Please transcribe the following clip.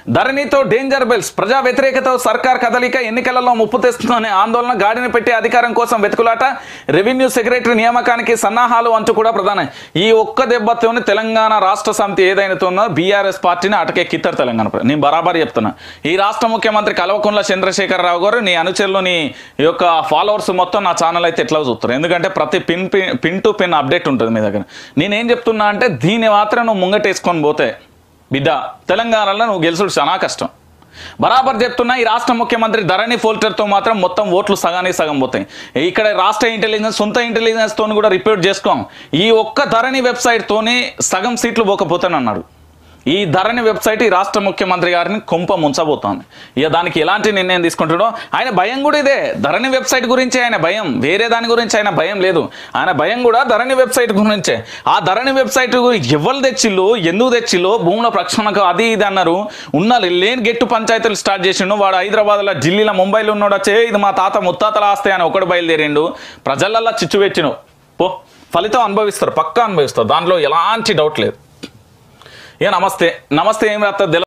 ధరణితో danger bells ప్రజా వ్యతిరేకత సర్కార్ కదలిక ఎన్నికలలో ముప్పు తెస్తుందనే ఆందోళన గాడిని పెట్టి అధికారం కోసం వెతుకులాట రెవెన్యూ సెక్రటరీ నియామకానికి సన్నాహాలు అంటూ కూడా ప్రధానం ఈ ఒక్క దెబ్బతోనే తెలంగాణ రాష్ట్ర సమితి ఏదైతే ఉన్నదో బీఆర్ఎస్ పార్టీని అటకెక్కిత్తారు తెలంగాణ ప్ర- నేను బరాబర్ చెప్తున్నా ఈ రాష్ట్ర ముఖ్యమంత్రి కల్వకుంట్ల చంద్రశేఖరరావు గారు నీ అనుచరులు నీ యొక్క ఫాలోవర్స్ మొత్తం నా ఛానల్ అయితే ఎట్లా చూస్తారు ఎందుకంటే ప్రతి pin pin pin to pin update ఉంటుంది మీ దగ్గర నేనేం చెప్తున్నా అంటే దీన్ని మాత్రం నువ్వు ముంగటేసుకొని పోతే బిడ్డ తెలంగాణలో నువ్వు గెలుచుడు చాలా కష్టం బరాబర్ చెప్తున్నా ఈ రాష్ట్ర ముఖ్యమంత్రి ధరణి ఫోల్టర్తో మాత్రం మొత్తం ఓట్లు సగానికి సగం పోతాయి ఇక్కడ రాష్ట్ర ఇంటెలిజెన్స్ సొంత ఇంటెలిజెన్స్ తోని కూడా రిపోర్ట్ చేసుకోం ఈ ఒక్క ధరణి వెబ్సైట్ తోని సగం సీట్లు పోకపోతానన్నాడు ఈ ధరణి వెబ్సైట్ ఈ రాష్ట్ర ముఖ్యమంత్రి గారిని కొంప ముంచబోతోంది ఇక దానికి ఎలాంటి నిర్ణయం తీసుకుంటాడో ఆయన భయం కూడా ఇదే ధరణి వెబ్సైట్ గురించి ఆయన భయం వేరే దాని గురించి ఆయన భయం లేదు ఆయన భయం కూడా ధరణి వెబ్సైట్ గురించే ఆ ధరణి వెబ్సైట్ ఎవరు తెచ్చిల్లు ఎందుకు తెచ్చిల్లు భూముల ప్రక్షణకు అది ఇది అన్నారు ఉన్న లేని గెట్టు పంచాయతీలు స్టార్ట్ చేసిండు వాడు హైదరాబాద్లో ఢిల్లీలో ముంబైలో ఉన్నాడు వచ్చే ఇది మా తాత ముత్తాతల ఆస్తే అని ఒకడు బయలుదేరిండు ప్రజలల్లా చిచ్చు పెట్టిను పో ఫలితం అనుభవిస్తారు పక్కా అనుభవిస్తారు దాంట్లో ఎలాంటి డౌట్ లేదు ఏ నమస్తే నమస్తే ఏం రాస్తా